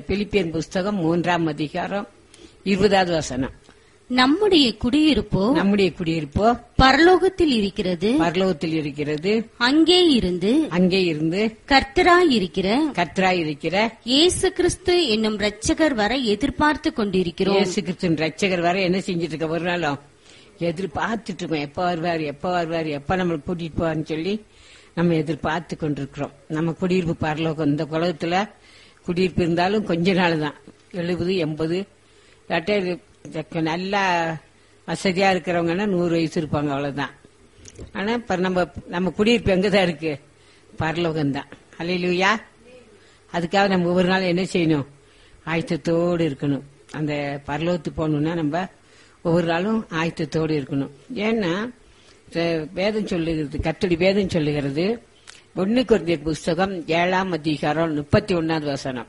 Philippian புஸ்தகம் மூன்றாம் அதிகாரம் இருபதாவது வசனம் நம்முடைய குடியிருப்போ நம்முடைய குடியிருப்போ பரலோகத்தில் இருக்கிறது பரலோகத்தில் இருக்கிறது அங்கே இருந்து அங்கே இருந்து கர்த்தராய் இருக்கிற கர்த்தராய் இருக்கிற இயேசு கிறிஸ்து என்னும் இரட்சகர் வர எதிர்பார்த்து கொண்டிருக்கிறோம் இயேசு கிறிஸ்துவின் ரட்சகர் வர என்ன செஞ்சுட்டு இருக்க ஒரு நாளும் எதிர்பார்த்துட்டு இருக்கோம் எப்ப வருவார் எப்ப வருவார் எப்ப நம்மளை கூட்டிட்டு போவார்னு சொல்லி நம்ம எதிர்பார்த்து கொண்டிருக்கிறோம் நம்ம குடியிருப்பு பரலோகம் இந்த உலகத்துல குடியிருப்பு இருந்தாலும் கொஞ்ச நாள் தான் எழுபது எண்பது இல்லாட்டா இது நல்லா வசதியா இருக்கிறவங்கன்னா நூறு வயசு இருப்பாங்க அவ்வளவுதான் ஆனா இப்ப நம்ம நம்ம குடியிருப்பு எங்கதான் இருக்கு பரலோகம் தான் அல்லையா அதுக்காக நம்ம ஒவ்வொரு நாள் என்ன செய்யணும் ஆயத்தத்தோடு இருக்கணும் அந்த பரலோகத்துக்கு போகணும்னா நம்ம ஒவ்வொரு நாளும் ஆயத்தத்தோடு இருக்கணும் ஏன்னா வே- வேதம் சொல்லுகிறது கத்தடி வேதம் சொல்லுகிறது ஒன்னு குறைந்த புஸ்தகம் ஏழாம் அதிகாரம் முப்பத்தி ஒன்னாவது வசனம்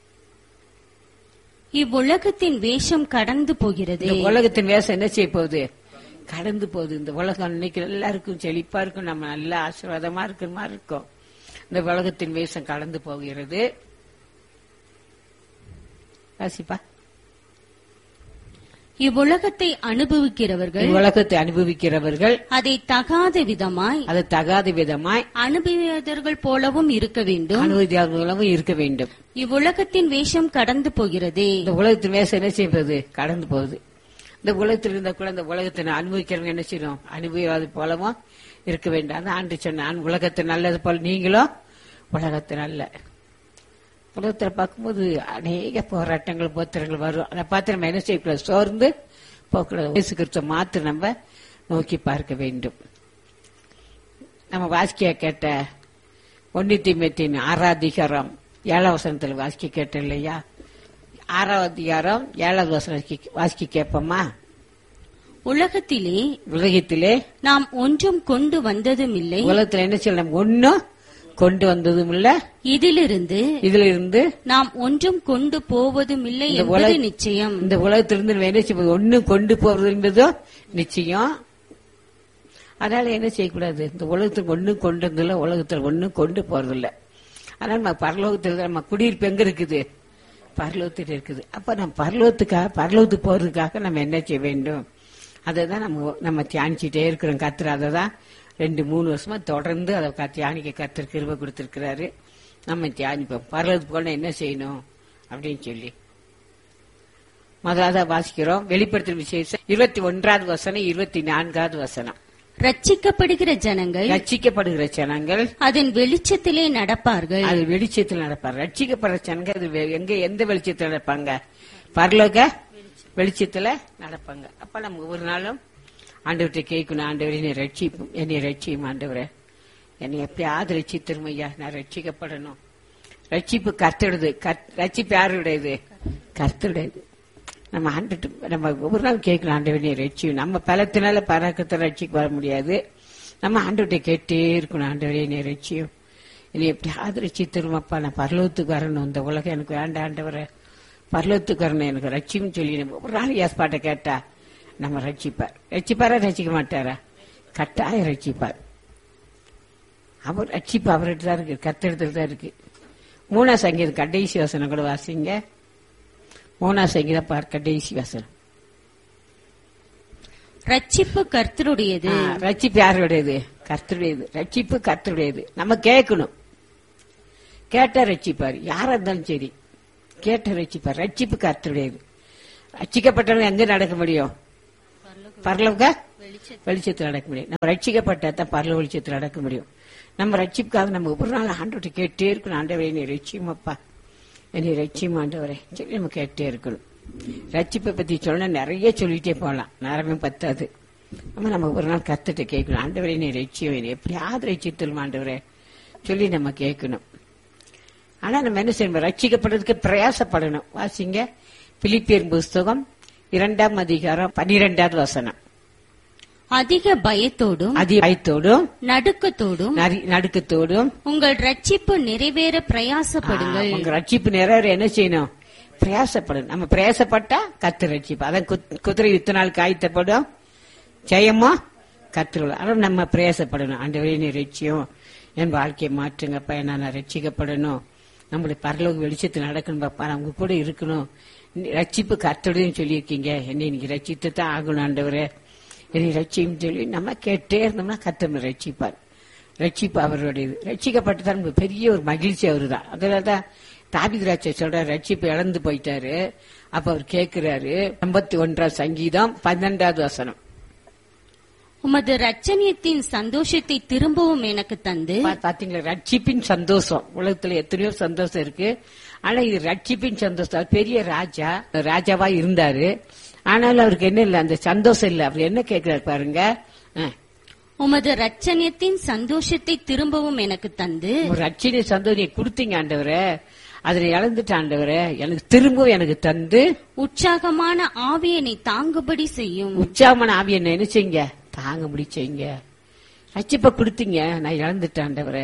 இவ்வுலகத்தின் வேஷம் கடந்து போகிறது இந்த உலகத்தின் வேஷம் என்ன செய்ய போகுது கடந்து போகுது இந்த உலகம் இன்னைக்கு எல்லாருக்கும் செழிப்பா இருக்கும் நம்ம நல்ல ஆசீர்வாதமா இருக்கிற மாதிரி இருக்கும் இந்த உலகத்தின் வேஷம் கடந்து போகிறது வாசிப்பா இவ்வுலகத்தை அனுபவிக்கிறவர்கள் உலகத்தை அனுபவிக்கிறவர்கள் அதை தகாத விதமாய் அது தகாத விதமாய் அனுபவியதர்கள் போலவும் இருக்க வேண்டும் அனுமதியாளர்களும் இருக்க வேண்டும் இவ்வுலகத்தின் வேஷம் கடந்து போகிறதே இந்த உலகத்தின் வேஷம் என்ன செய்வது கடந்து போகுது இந்த உலகத்தில் இருந்த கூட இந்த உலகத்தை அனுபவிக்கிறவங்க என்ன செய்யணும் அனுபவியாது போலவும் இருக்க வேண்டும் அதான் ஆண்டு சொன்னான் உலகத்தை நல்லது போல நீங்களும் உலகத்தை நல்ல உலகத்தில் பார்க்கும்போது அநேக போராட்டங்கள் போத்திரங்கள் வரும் அதை பார்த்து நம்ம என்ன செய்யக்கூடாது சோர்ந்து போக்கூடாது இயேசு கிறிஸ்துவ மாத்து நம்ம நோக்கி பார்க்க வேண்டும் நம்ம வாசிக்க கேட்ட ஒன்னித்தி மெத்தின் ஆறாம் அதிகாரம் ஏழாம் வசனத்தில் வாசிக்க கேட்டோம் இல்லையா ஆறாம் அதிகாரம் ஏழாவது வசனம் வாசிக்க கேட்போமா உலகத்திலே உலகத்திலே நாம் ஒன்றும் கொண்டு வந்ததும் இல்லை உலகத்துல என்ன சொல்லணும் ஒன்னும் கொண்டு வந்ததும் இல்ல இதிலிருந்து இதுல இருந்து நாம் ஒன்றும் கொண்டு போவதும் இல்லை இந்த என்பது உலக- நிச்சயம் இந்த உலகத்திலிருந்து நம்ம என்ன செய்வது ஒன்னும் கொண்டு போறது என்பதும் நிச்சயம் அதனால என்ன செய்யக்கூடாது இந்த உலகத்துக்கு ஒன்னும் கொண்டு வந்ததில்ல உலகத்துல ஒன்னும் கொண்டு போறதில்ல அதனால நம்ம பரலோகத்தில் நம்ம குடியிருப்பு எங்க இருக்குது பரலோகத்தில் இருக்குது அப்ப நம்ம பரலோகத்துக்காக பரலோகத்துக்கு போறதுக்காக நம்ம என்ன செய்ய வேண்டும் அதை தான் நம்ம நம்ம தியானிச்சுட்டே இருக்கிறோம் கத்துற அதை தான் ரெண்டு மூணு வருஷமா தொடர்ந்து அதை க- தியானிக்க கத்திர கிருப கொடுத்திருக்கிறாரு நம்ம தியானிப்போம் பரலோகத்துக்கு போனா என்ன செய்யணும் அப்படின்னு சொல்லி முதலாவது வாசிக்கிறோம் வெளிப்படுத்தல் விசேஷம் இருபத்தி ஒன்றாவது வசனம் இருபத்தி நான்காவது வசனம் ரட்சிக்கப்படுகிற ஜனங்கள் ரட்சிக்கப்படுகிற ஜனங்கள் அதன் வெளிச்சத்திலே நடப்பார்கள் அது வெளிச்சத்தில் நடப்பார் ரட்சிக்கப்படுற ஜனங்கள் அது வெ- எங்க எந்த வெளிச்சத்தில் நடப்பாங்க பரலோக வெளிச்சத்துல நடப்பாங்க அப்ப நம்ம ஒவ்வொரு நாளும் ஆண்டவர்கிட்ட கேட்கணும் ஆண்டவரே என்னை ரட்சிப்பும் என்னை ரட்சியும் ஆண்டவரே என்னை எப்பயாவது ரட்சித்திரும் ஐயா நான் ரட்சிக்கப்படணும் ரட்சிப்பு கர்த்தருடையது கர்த்- ரட்சிப்பு யாருடையது கர்த்தருடையது நம்ம ஆண்டுட்டு நம்ம ஒவ்வொரு நாள் கேட்கலாம் ஆண்டவரே நீ ரட்சியும் நம்ம பலத்தினால பறக்கத்தை ரட்சிக்கு வர முடியாது நம்ம ஆண்டவர்கிட்ட கேட்டே இருக்கணும் ஆண்டவரே நீ ரட்சியும் என்னை எப்படியாவது ரட்சித்திருமப்பா நான் பரலோகத்துக்கு வரணும் இந்த உலகம் எனக்கு வேண்டாம் ஆண்டவரே பரலோகத்துக்கு வரணும் எனக்கு ரட்சியும் சொல்லி நம்ம ஒரு நாள் ஏற்பாட்டை கேட்டா நம்ம ரட்சிப்பார் ரட்சிப்பாரா ரட்சிக்க மாட்டாரா கட்டாயம் ரட்சிப்பார் அவர் ரட்சிப்பு அவர்கிட்ட தான் இருக்கு கத்தெடுத்துல தான் இருக்கு மூணா சங்கீதம் கடைசி வசனம் கூட வாசிங்க மூணா சங்கீதம் பார் கடைசி வசனம் ரட்சிப்பு கர்த்தருடையது ஆ, ரட்சிப்பு யாருடையது கர்த்தருடையது ரட்சிப்பு கர்த்தருடையது நம்ம கேட்கணும் கேட்டா ரட்சிப்பார் யாரா இருந்தாலும் சரி கேட்ட ரட்சிப்பார் ரட்சிப்பு கர்த்தருடையது ரட்சிக்கப்பட்டவங்க எங்க நடக்க முடியும் பரலோக வெளிச்சத்தில் நடக்க முடியும் நம்ம ரட்சிக்கப்பட்டா தான் பரலோக வெளிச்சத்தில் நடக்க முடியும் நம்ம ரட்சிப்புக்காக நம்ம ஒவ்வொரு நாள் ஆண்டவர்கிட்ட கேட்டே இருக்கணும் ஆண்டவரே நீ ரட்சியமப்பா என்னை ரட்சியம் ஆண்டவரே சொல்லி நம்ம கேட்டே இருக்கணும் ரட்சிப்பை பத்தி சொன்னா நிறைய சொல்லிட்டே போகலாம் நேரமே பத்தாது நம்ம நம்ம ஒரு நாள் கத்துட்டு கேட்கணும் ஆண்டவரே நீ ரட்சியம் என்னை எப்படியாவது ரட்சித்தலும் ஆண்டவரே சொல்லி நம்ம கேட்கணும் ஆனா நம்ம என்ன செய்யணும் ரட்சிக்கப்படுறதுக்கு பிரயாசப்படணும் வாசிங்க பிலிப்பியர் புஸ்தகம் இரண்டாம் அதிகாரம் பன்னிரெண்டாவது வசனம் அதிக பயத்தோடும் அதிகாயத்தோடும் நடுக்கத்தோடும் நடுக்கத்தோடும் உங்கள் ரட்சிப்பு நிறைவேற பிரயாசப்படுங்கள் ஆ, உங்க ரட்சிப்பு நிறைவேற என்ன செய்யணும் பிரயாசப்படணும் நம்ம பிரயாசப்பட்டா கத்து ரட்சிப்பு அதான் குத்- குதிரை யுத்த நாள் காய்த்தப்படும் ஜெயமோ கத்துருவோம் ஆனால் நம்ம பிரயாசப்படணும் ஆண்டவரே நீ ரட்சியம் என் வாழ்க்கையை மாற்றுங்கப்பா நான் ரட்சிக்கப்படணும் நம்மளுடைய பரலோக வெளிச்சத்தில் நடக்கணும் பாப்பா அவங்க கூட இருக்கணும் நீ ரட்சிப்பு கர்த்தருடையும் சொல்லியிருக்கீங்க என்னை இன்னைக்கு ரட்சித்து தான் ஆகணும் ஆண்டவரே என்னை ரட்சியும் சொல்லி நம்ம கேட்டே இருந்தோம்னா கர்த்தர் ரட்சிப்பார் ரட்சிப்பு அவருடையது ரட்சிக்கப்பட்டு தான் நமக்கு பெரிய ஒரு மகிழ்ச்சி அவரு தான் அதனால தான் தாபிதிராட்சை சொல்ற ரட்சிப்பு இழந்து போயிட்டாரு அப்ப அவர் கேட்கிறாரு ஐம்பத்தி ஒன்றாம் சங்கீதம் பன்னெண்டாவது வசனம் உமது ரட்சணியத்தின் சந்தோஷத்தை திரும்பவும் எனக்கு தந்து பா- பாத்தீங்களா ரட்சிப்பின் சந்தோஷம் உலகத்துல எத்தனையோ சந்தோஷம் இருக்கு ஆனா இது ரட்சிப்பின் சந்தோஷம் அவர் பெரிய ராஜா ராஜாவா இருந்தாரு ஆனாலும் அவருக்கு என்ன இல்ல அந்த சந்தோஷம் இல்ல அவர் என்ன கேட்கிறாரு பாருங்க அஹ், உமது ரட்சணியத்தின் சந்தோஷத்தை திரும்பவும் எனக்கு தந்து ஒரு ரட்சினை சந்தோஷம் நீ கொடுத்தீங்க ஆண்டவரே அதனை இழந்துட்ட ஆண்டவரே எனக்கு திரும்பவும் எனக்கு தந்து உற்சாகமான ஆவியனை தாங்குபடி செய்யும் உற்சாகமான ஆவி என்ன என்ன செய்யுங்க தாங்க முடிச்சீங்க ரட்சிப்ப கொடுத்தீங்க நான் இழந்துட்டேன் ஆண்டவரே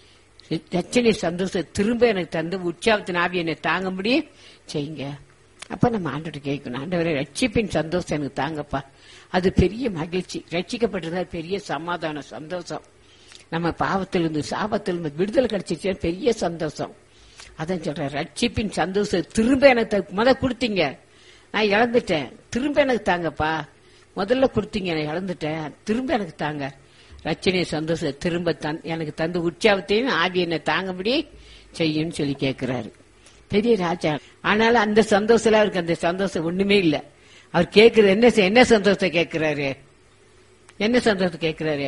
ரச்சனை சந்தோஷம் திரும்ப எனக்கு தந்து உற்சாகத்தின் ஆவி என்னை தாங்க முடியும் செய்யுங்க அப்ப நம்ம ஆண்டோட கேட்கணும் ஆண்டவரே ரட்சிப்பின் சந்தோஷம் எனக்கு தாங்கப்பா அது பெரிய மகிழ்ச்சி ரட்சிக்கப்பட்டிருந்தா பெரிய சமாதானம் சந்தோஷம் நம்ம பாவத்திலிருந்து சாபத்திலிருந்து விடுதலை கிடைச்சிச்சு பெரிய சந்தோஷம் அதான் சொல்றேன் ரட்சிப்பின் சந்தோஷம் திரும்ப எனக்கு த- முத கொடுத்தீங்க நான் இழந்துட்டேன் திரும்ப எனக்கு தாங்கப்பா முதல்ல கொடுத்தீங்க நான் இழந்துட்டேன் திரும்ப எனக்கு தாங்க ரச்சனை சந்தோஷம் திரும்ப தந் எனக்கு தந்து உற்சாகத்தையும் ஆவி என்னை தாங்கபடி செய்யும்னு சொல்லி கேட்கிறாரு பெரிய ராஜா ஆனாலும் அந்த சந்தோஷத்துல அவருக்கு அந்த சந்தோஷம் ஒண்ணுமே இல்ல அவர் கேட்கறது என்ன செ- என்ன சந்தோஷத்தை கேட்கிறாரு என்ன சந்தோஷத்தை கேட்கிறாரு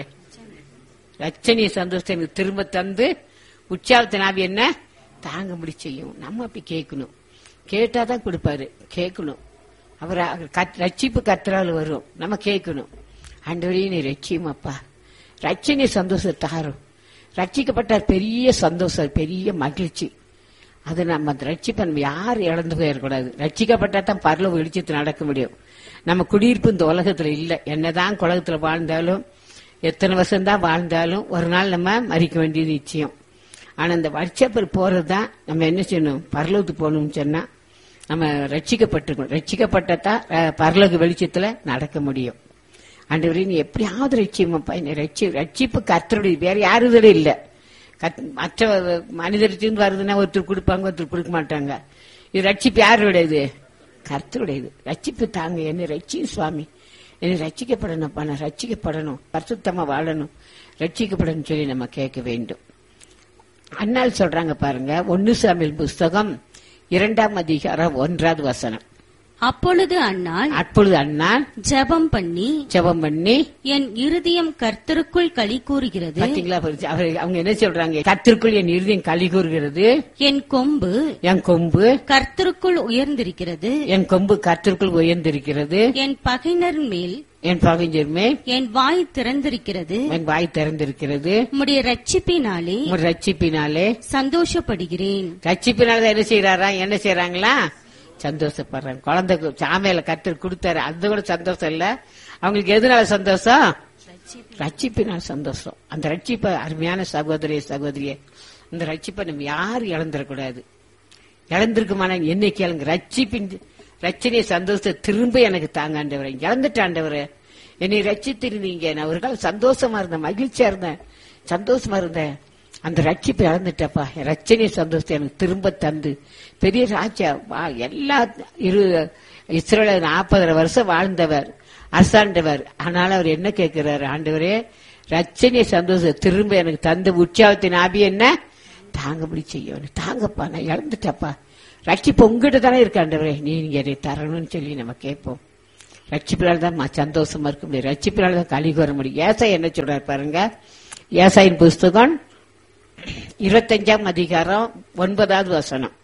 ரச்சனைய சந்தோஷத்தை எனக்கு திரும்ப தந்து உற்சாகத்தின் ஆவி என்ன தாங்க முடி செய்யும் நம்ம அப்படி கேட்கணும் கேட்டாதான் கொடுப்பாரு கேட்கணும் அவர் அவர் கத்- ரட்சிப்பு கத்துறாள் வரும் நம்ம கேட்கணும் ஆண்டவரே நீ ரட்சியும் அப்பா ரட்சணை சந்தோஷம் தாரும் ரட்சிக்கப்பட்ட பெரிய சந்தோஷம் பெரிய மகிழ்ச்சி அது நம்ம அந்த ரட்சிப்பை நம்ம யாரும் இழந்து போயிடக்கூடாது ரட்சிக்கப்பட்டா தான் பரலோக வெளிச்சத்தில் நடக்க முடியும் நம்ம குடியிருப்பு இந்த உலகத்துல இல்ல என்னதான் உலகத்துல வாழ்ந்தாலும் எத்தனை வருஷம் தான் வாழ்ந்தாலும் ஒரு நாள் நம்ம மறிக்க வேண்டியது நிச்சயம் ஆனா இந்த வருஷப்பர் போறது தான் நம்ம என்ன செய்யணும் பரலோகத்துக்கு போகணும்னு சொன்னா நம்ம ரட்சிக்கப்பட்டிருக்கணும் ரட்சிக்கப்பட்டதான் அஹ், பரலோக வெளிச்சத்துல நடக்க முடியும் ஆண்டவரே நீ எப்படியாவது ரட்சியமாப்பா என்னை ரட்சி ரட்சிப்பு கர்த்தருடைய வேற யாரும் இல்ல கத்- மற்ற மனிதர்கிட்ட வருதுன்னா ஒருத்தர் கொடுப்பாங்க ஒருத்தர் கொடுக்க மாட்டாங்க இது ரட்சிப்பு யாருடையது கர்த்தருடையது ரட்சிப்பு தாங்க என்னை ரட்சி சுவாமி என்னை ரட்சிக்கப்படணும்ப்பா நான் ரட்சிக்கப்படணும் பரிசுத்தமா வாழணும் ரட்சிக்கப்படணும் சொல்லி நம்ம கேட்க வேண்டும் அண்ணால் சொல்றாங்க பாருங்க ஒன்னு சாமியல் புஸ்தகம் இரண்டாம் அதிகாரம் ஒன்றாவது வசனம் அப்பொழுது அன்னாள் அப்பொழுது அண்ணால் ஜெபம் பண்ணி ஜெபம் பண்ணி என் இருதயம் கர்த்தருக்குள் களி கூறுகிறது பாத்தீங்களா அவர் அவர்- அவங்க என்ன சொல்றாங்க கத்திற்குள் என் இருதயம் களி கூறுகிறது என் கொம்பு என் கொம்பு கர்த்தருக்குள் உயர்ந்திருக்கிறது என் கொம்பு கத்திற்குள் உயர்ந்திருக்கிறது என் பகைஞர் மேல் என் பகைஞர்மே என் வாய் திறந்திருக்கிறது என் வாய் திறந்திருக்கிறது உம்முடைய ரட்சிப்பினாலே உன் ரட்சிப்பினாலே சந்தோஷப்படுகிறேன் ரட்சிப்பினால என்ன செய்யறாரா என்ன செய்யறாங்களா சந்தோஷப்படுறாங்க குழந்தை சாமையில கத்தர் கொடுத்தாரு அது கூட சந்தோஷம் இல்ல அவங்களுக்கு எதனால சந்தோஷம் ரட்சிப்பினால் சந்தோஷம் அந்த ரட்சிப்பை அருமையான சகோதரிய சகோதரியே அந்த ரட்சிப்பை நம்ம யாரும் இழந்துடக்கூடாது இழந்திருக்குமான என்னை கேளுங்க ரட்சிப்பின் ரட்சணைய சந்தோஷத்தை திரும்ப எனக்கு தாங்க ஆண்டவரே இழந்துட்ட ஆண்டவரே என்னை ரட்சித்திருந்தீங்க நான் ஒரு காலம் சந்தோஷமா இருந்தேன் மகிழ்ச்சியா இருந்தேன் சந்தோஷமா இருந்தேன் அந்த ரட்சிப்பை இழந்துட்டப்பா என் ரட்சணைய சந்தோஷத்தை எனக்கு திரும்ப தந்து பெரிய ராஜா வா- எல்லா இரு இஸ்ரேல நாற்பதரை வருஷம் வாழ்ந்தவர் அரசாண்டவர் ஆனாலும் அவர் என்ன கேட்கிறாரு ஆண்டவரே ரட்சணைய சந்தோஷத்தை திரும்ப எனக்கு தந்த உற்சாகத்தின் ஆபி என்ன தாங்கபடி செய்யணும் தாங்கப்பா நான் இழந்துட்டப்பா ரட்சிப்பு உங்ககிட்ட தானே இருக்காண்டவரே நீ நீங்க என்னை தரணும்னு சொல்லி நம்ம கேட்போம் ரட்சிப்பினால் தான் ம- சந்தோஷமா இருக்க முடியும் ரட்சிப்பினால் தான் கழி வர முடியும் ஏசாய் என்ன சொல்றாரு பாருங்க ஏசாயின் புஸ்தகம் இருபத்தஞ்சாம் அதிகாரம் ஒன்பதாவது வசனம்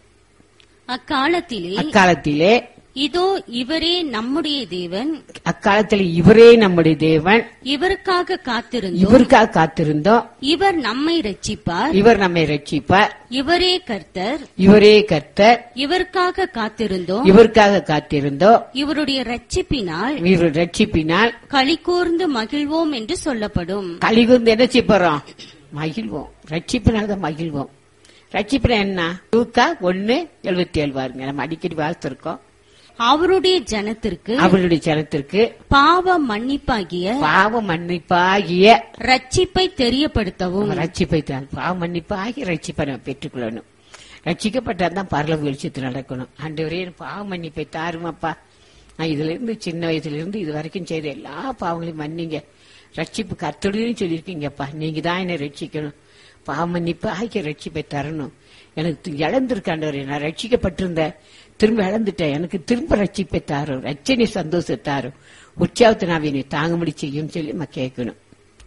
அக்காலத்திலே அக்காலத்திலே இதோ இவரே நம்முடைய தேவன் அக்காலத்தில் இவரே நம்முடைய தேவன் இவருக்காக காத்திருந்தோம் இவருக்காக காத்திருந்தோம் இவர் நம்மை ரட்சிப்பார் இவர் நம்மை ரட்சிப்பார் இவரே கர்த்தர் இவரே கர்த்தர் இவருக்காக காத்திருந்தோம் இவருக்காக காத்திருந்தோம் இவருடைய ரட்சிப்பினால் இவர் ரட்சிப்பினால் களி கூர்ந்து மகிழ்வோம் என்று சொல்லப்படும் கலிகுந்து என்ன செய்ய போறோம் மகிழ்வோம் ரட்சிப்பினால்தான் மகிழ்வோம் ரட்சிப்பினா என்ன தூக்கா ஒன்னு எழுபத்தி ஏழு பாருங்க நம்ம அடிக்கடி வாழ்த்திருக்கோம் அவருடைய ஜனத்திற்கு அவருடைய ஜனத்திற்கு பாவ மன்னிப்பாகிய பாவ மன்னிப்பாகிய ரட்சிப்பை தெரியப்படுத்தவும் ரட்சிப்பை தான் பாவ மன்னிப்பாகிய ரட்சிப்பை நம்ம பெற்றுக்கொள்ளணும் ரட்சிக்கப்பட்டா தான் பரலோக வெளிச்சத்து நடக்கணும் ஆண்டவரே எனக்கு பாவ மன்னிப்பை தாருமாப்பா நான் இதுல இருந்து சின்ன வயசுல இருந்து இது வரைக்கும் செய்த எல்லா பாவங்களையும் மன்னிங்க ரட்சிப்பு கத்தோடையும் சொல்லியிருக்கீங்கப்பா நீங்க தான் என்னை ரட்சிக்கணும் பாவ மன்னிப்பு ஆகிய ரட்சிப்பை தரணும் எனக்கு இழந்திருக்காண்டவரே நான் ரட்சிக்கப்பட்டிருந்தேன் திரும்ப இழந்துட்டேன் எனக்கு திரும்ப ரட்சிப்பை தாரும் ரட்சணை சந்தோஷத்தாரும் உற்சாகத்தை நான் என்னை தாங்கும்படி செய்யும் சொல்லி நம்ம கேட்கணும்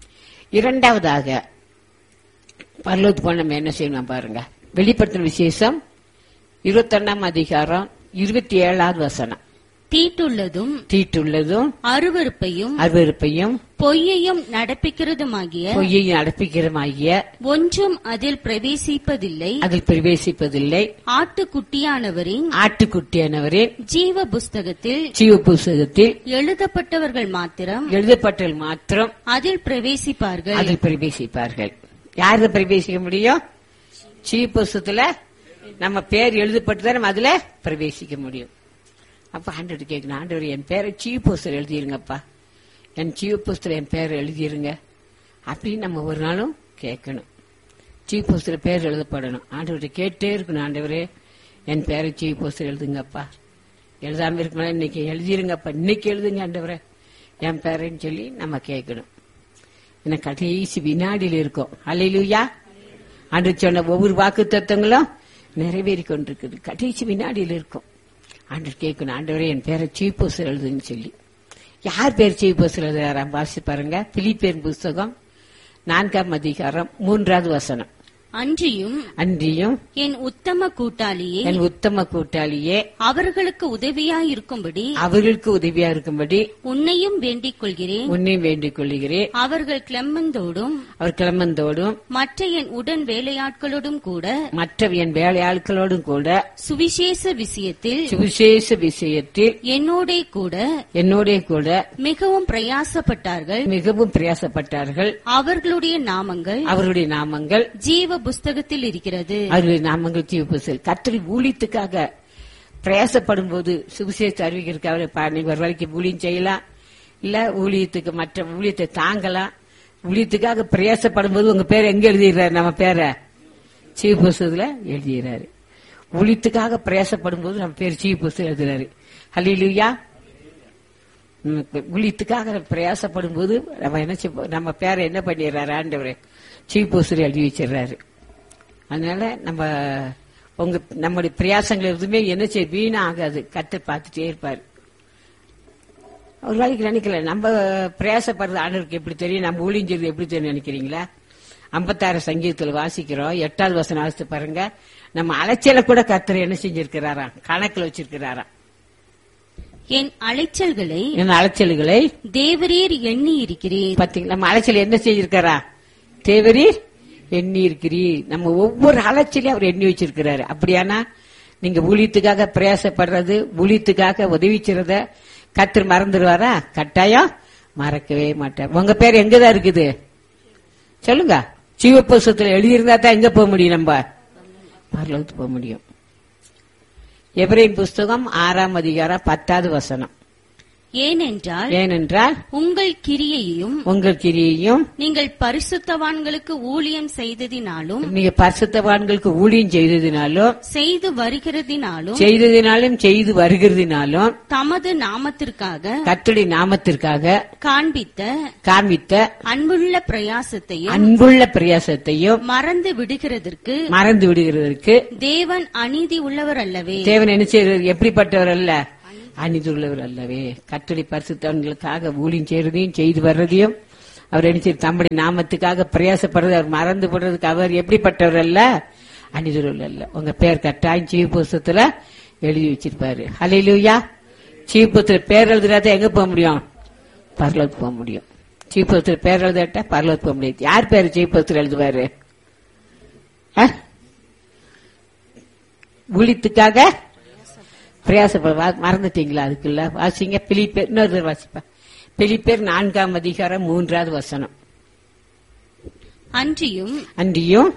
இரண்டாவதாக பரலோத்து போன நம்ம என்ன செய்யணும் பாருங்க வெளிப்படுத்தின விசேஷம் இருபத்தொன்னாம் அதிகாரம் இருபத்தி ஏழாவது வசனம் தீட்டுள்ளதும் தீட்டுள்ளதும் அருவருப்பையும் அருவருப்பையும் பொய்யையும் நடப்பிக்கிறதுமாகிய பொய்யையும் அடப்பிக்கிறமாகிய ஒன்றும் அதில் பிரவேசிப்பதில்லை அதில் பிரவேசிப்பதில்லை ஆட்டுக்குட்டியானவரின் ஆட்டுக்குட்டியானவரே ஜீவ புஸ்தகத்தில் ஜீவ புஸ்தகத்தில் எழுதப்பட்டவர்கள் மாத்திரம் எழுதப்பட்டல் மாத்திரம் அதில் பிரவேசிப்பார்கள் அதில் பிரவேசிப்பார்கள் யாரு பிரவேசிக்க முடியும் ஜீவ புஸ்தகத்துல நம்ம பேர் எழுதப்பட்டுதான் நம்ம அதுல பிரவேசிக்க முடியும் அப்ப ஆண்டவர் கேட்கணும் ஆண்டவர் என் பேரை சீவ புஸ்தகம் எழுதிருங்கப்பா என் சீவ புஸ்தகம் என் பேரை எழுதிருங்க அப்படின்னு நம்ம ஒரு நாளும் கேட்கணும் சீவ புஸ்தகம் பேர் எழுதப்படணும் ஆண்டவர்கிட்ட கேட்டே இருக்கணும் ஆண்டவரே என் பேரை சீவ புஸ்தகம் எழுதுங்கப்பா எழுதாம இருக்கணும் இன்னைக்கு எழுதிருங்கப்பா இன்னைக்கு எழுதுங்க ஆண்டவரே என் பேரைன்னு சொல்லி நம்ம கேட்கணும் என்ன கடைசி வினாடியில் இருக்கும் அலையிலுயா ஆண்டு சொன்ன ஒவ்வொரு வாக்கு தத்துவங்களும் நிறைவேறி கொண்டிருக்குது கடைசி வினாடியில் இருக்கும் ஆண்டு கேட்கணும் ஆண்டவரே என் பேரை சீப்போஸ் எழுதுன்னு சொல்லி யார் பேர் சீப்போஸ் எழுதுறாராம் வாசி பாருங்க பிலிப்பேர் புஸ்தகம் நான்காம் அதிகாரம் மூன்றாவது வசனம் அன்றியும் அன்றியும் என் உத்தம கூட்டாளியே என் உத்தம கூட்டாளியே அவர்களுக்கு உதவியாயிருக்கும்படி அவர்களுக்கு உதவியா இருக்கும்படி உன்னையும் வேண்டிக் கொள்கிறேன் உன்னை வேண்டிக் கொள்கிறேன் அவர்கள் கிளம்பந்தோடும் அவர் கிளம்பந்தோடும் மற்ற என் உடன் வேலையாட்களோடும் கூட மற்ற என் வேலையாட்களோடும் கூட சுவிசேஷ விஷயத்தில் சுவிசேஷ விஷயத்தில் என்னோடே கூட என்னோட கூட மிகவும் பிரயாசப்பட்டார்கள் மிகவும் பிரயாசப்பட்டார்கள் அவர்களுடைய நாமங்கள் அவருடைய நாமங்கள் ஜீவ புஸ்தகத்தில் இருக்கிறது அவருடைய நாமங்கள் தீவுபுசல் கத்திரி ஊழியத்துக்காக பிரயாசப்படும் போது சுவிசேஷ அறிவிக்கிறதுக்காக நீங்க ஒரு வேலைக்கு ஊழியம் செய்யலாம் இல்ல ஊழியத்துக்கு மற்ற ஊழியத்தை தாங்கலாம் ஊழியத்துக்காக பிரயாசப்படும் போது உங்க பேர் எங்க எழுதிடுறாரு நம்ம பேரை சீவ புஸ்தகத்துல எழுதிடுறாரு ஊழியத்துக்காக பிரயாசப்படும் போது நம்ம பேர் சீவ புஸ்தகம் எழுதுறாரு ஹலிலுயா ஊழியத்துக்காக பிரயாசப்படும் போது நம்ம என்ன செய்ய நம்ம பேரை என்ன பண்ணிடுறாரு ஆண்டவரே சீவ் புஸ்தகம் எழுதி வச்சிடுறாரு அதனால நம்ம உங்க நம்முடைய பிரயாசங்கள் எதுவுமே என்ன செய்ய வீணா ஆகாது கத்து பார்த்துட்டே இருப்பாரு ஒரு நாளைக்கு நினைக்கல நம்ம பிரயாசப்படுறது ஆண்டவருக்கு எப்படி தெரியும் நம்ம ஊழிஞ்சது எப்படி தெரியும் நினைக்கிறீங்களா ஐம்பத்தாறு சங்கீதத்தில் வாசிக்கிறோம் எட்டாவது வசனம் வாசித்து பாருங்க நம்ம அலைச்சல கூட கத்தர் என்ன செஞ்சிருக்கிறாராம் கணக்குல வச்சிருக்கிறாராம் என் அலைச்சல்களை என்ன அலைச்சல்களை தேவரீர் எண்ணி இருக்கிறீர் பாத்தீங்களா நம்ம அலைச்சல் என்ன செஞ்சிருக்காரா தேவரீர் எண்ணி இருக்கிறீ நம்ம ஒவ்வொரு அலைச்சலையும் அவர் எண்ணி வச்சிருக்கிறாரு அப்படியானா நீங்க ஊழியத்துக்காக பிரயாசப்படுறது ஊழியத்துக்காக உதவி செய்றத கத்தர் மறந்துடுவாரா கட்டாயம் மறக்கவே மாட்டார் உங்க பேர் எங்கதான் இருக்குது சொல்லுங்க சிவப்புஸ்தத்துல எழுதியிருந்தா தான் எங்க போக முடியும் நம்ம பரலோகத்துக்கு போக முடியும் எப்ரேன் புஸ்தகம் ஆறாம் அதிகாரம் பத்தாவது வசனம் ஏனென்றால் ஏனென்றால் உங்கள் கிரியையும் உங்கள் கிரியையும் நீங்கள் பரிசுத்தவான்களுக்கு ஊழியம் செய்ததினாலும் நீங்க பரிசுத்தவான்களுக்கு ஊழியம் செய்ததினாலும் செய்து வருகிறதினாலும் செய்ததினாலும் செய்து வருகிறதினாலும் தமது நாமத்திற்காக கர்த்தருடைய நாமத்திற்காக காண்பித்த காண்பித்த அன்புள்ள பிரயாசத்தையும் அன்புள்ள பிரயாசத்தையும் மறந்து விடுகிறதற்கு மறந்து விடுகிறதற்கு தேவன் அநீதி உள்ளவர் அல்லவே தேவன் என்ன செய்யறது எப்படிப்பட்டவர் அல்ல அநீதி உள்ளவர் அல்லவே கர்த்தருடைய பரிசுத்தவன்களுக்காக ஊழியம் செய்யறதையும் செய்து வர்றதையும் அவர் என்ன செய்ய தம்முடைய நாமத்துக்காக பிரயாசப்படுறது அவர் மறந்து போடுறதுக்கு அவர் எப்படிப்பட்டவர் அல்ல அநீதிகள் அல்ல உங்க பேர் கட்டாயம் சீவ புஸ்தத்துல எழுதி வச்சிருப்பாரு ஹalleluya சீவ புஸ்தத்துல பேர் எழுதுறாத எங்க போக முடியும் பரலோகத்துக்கு போக முடியும் சீவ புஸ்தத்துல பேர் எழுதாட்டா பரலோகத்துக்கு போக முடியாது யார் பேர் சீவ புஸ்தத்துல எழுதுவாரு ஆ? ஊழியத்துக்காக பிரயாசப்பட வா- மறந்துட்டீங்களா அதுக்குள்ள வாசிங்க பிலிப்பேர் இன்னொரு தடவை வாசிப்பா பிலிப்பேர் நான்காம் அதிகாரம் மூன்றாவது வசனம் அன்றியும் அன்றியும்